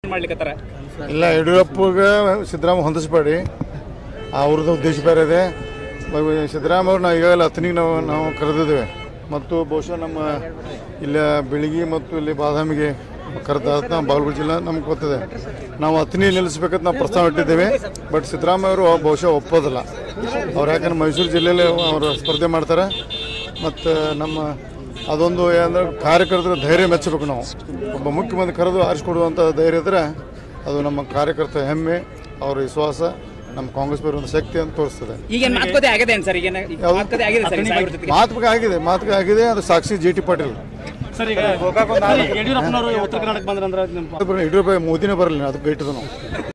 ಮಾಡ್ಲಿಕ್ಕತ್ತಾರ ಇಲ್ಲ ಯಡಿಯೂರಪ್ಪಗೆ ಸಿದ್ದರಾಮ ಹೊಂದಿಸ್ಬೇಡಿ ಅವ್ರದ್ದು ಉದ್ದೇಶ ಬೇರೆ ಇದೆ ಬ- ಸಿದ್ದರಾಮ ಅವ್ರು ನಾವು ಈಗಾಗಲೇ ಹತ್ತನಿಗೆ ನಾವು ನಾವು ಕರೆದಿದ್ದೇವೆ ಮತ್ತು ಬಹುಶಃ ನಮ್ಮ ಇಲ್ಲಿ ಬೆಳಗಿ ಮತ್ತು ಇಲ್ಲಿ ಬಾದಾಮಿಗೆ ಕರೆದ ನಮ್ಮ ಬಾಗಲಕೋಟೆ ಜಿಲ್ಲಾ ನಮ್ಗೆ ಗೊತ್ತಿದೆ ನಾವು ಹತ್ತನಿ ನಿಲ್ಲಿಸ್ಬೇಕಂತ ನಾವು ಪ್ರಸ್ತಾವ ಇಟ್ಟಿದ್ದೇವೆ ಬಟ್ ಸಿದ್ದರಾಮಯ್ಯ ಅವರು ಬಹುಶಃ ಒಪ್ಪೋದಿಲ್ಲ ಅವ್ರು ಯಾಕಂದ್ರೆ ಮೈಸೂರು ಜಿಲ್ಲೆಯಲ್ಲಿ ಅವರು ಸ್ಪರ್ಧೆ ಮಾಡ್ತಾರೆ ಮತ್ತು ನಮ್ಮ ಅದೊಂದು ಏನಂದ್ರೆ ಕಾರ್ಯಕರ್ತರ ಧೈರ್ಯ ಮೆಚ್ಚಬೇಕು ನಾವು ಒಬ್ಬ ಮುಖ್ಯಮಂತ್ರಿ ಕರೆದು ಆರಿಸ್ಕೊಡುವಂಥ ಧೈರ್ಯ ಇದ್ದರೆ ಅದು ನಮ್ಮ ಕಾರ್ಯಕರ್ತ ಹೆಮ್ಮೆ ಅವರ ವಿಶ್ವಾಸ ನಮ್ಮ ಕಾಂಗ್ರೆಸ್ ಪರ ಒಂದು ಶಕ್ತಿ ಅಂತ ತೋರಿಸ್ತದೆ ಈಗೇನ್ ಮಾತುಕತೆ ಆಗಿದೆ ಏನ್ ಸರ್ ಈಗೇನ ಯಾವ್ದು? ಮಾತುಕತೆ ಆಗಿದೆ ಸರ್ ಈ ಸಾಹೇಬ್ರ ಜೊತೆಗೆ ಮಾತುಕತೆ ಆಗಿದೆ ಮಾತುಕತೆ ಆಗಿದೆ ಅದು ಸಾಕ್ಷಿ ಜಿ ಟಿ ಪಾಟೀಲ್ ಸರ್ ಈಗ ಯಡಿಯೂರಪ್ಪನವರು ಉತ್ತರ ಕರ್ನಾಟಕ ಬಂದ್ರಂದ್ರೆ ನಿಮ್ಮ ಯಡಿಯೂರಪ್ಪ ಮೋದಿನೇ ಬರಲಿಲ್ಲ ಅದಕ್ಕೆ ಇಟ್ಟಿದ್ದು ನಾವು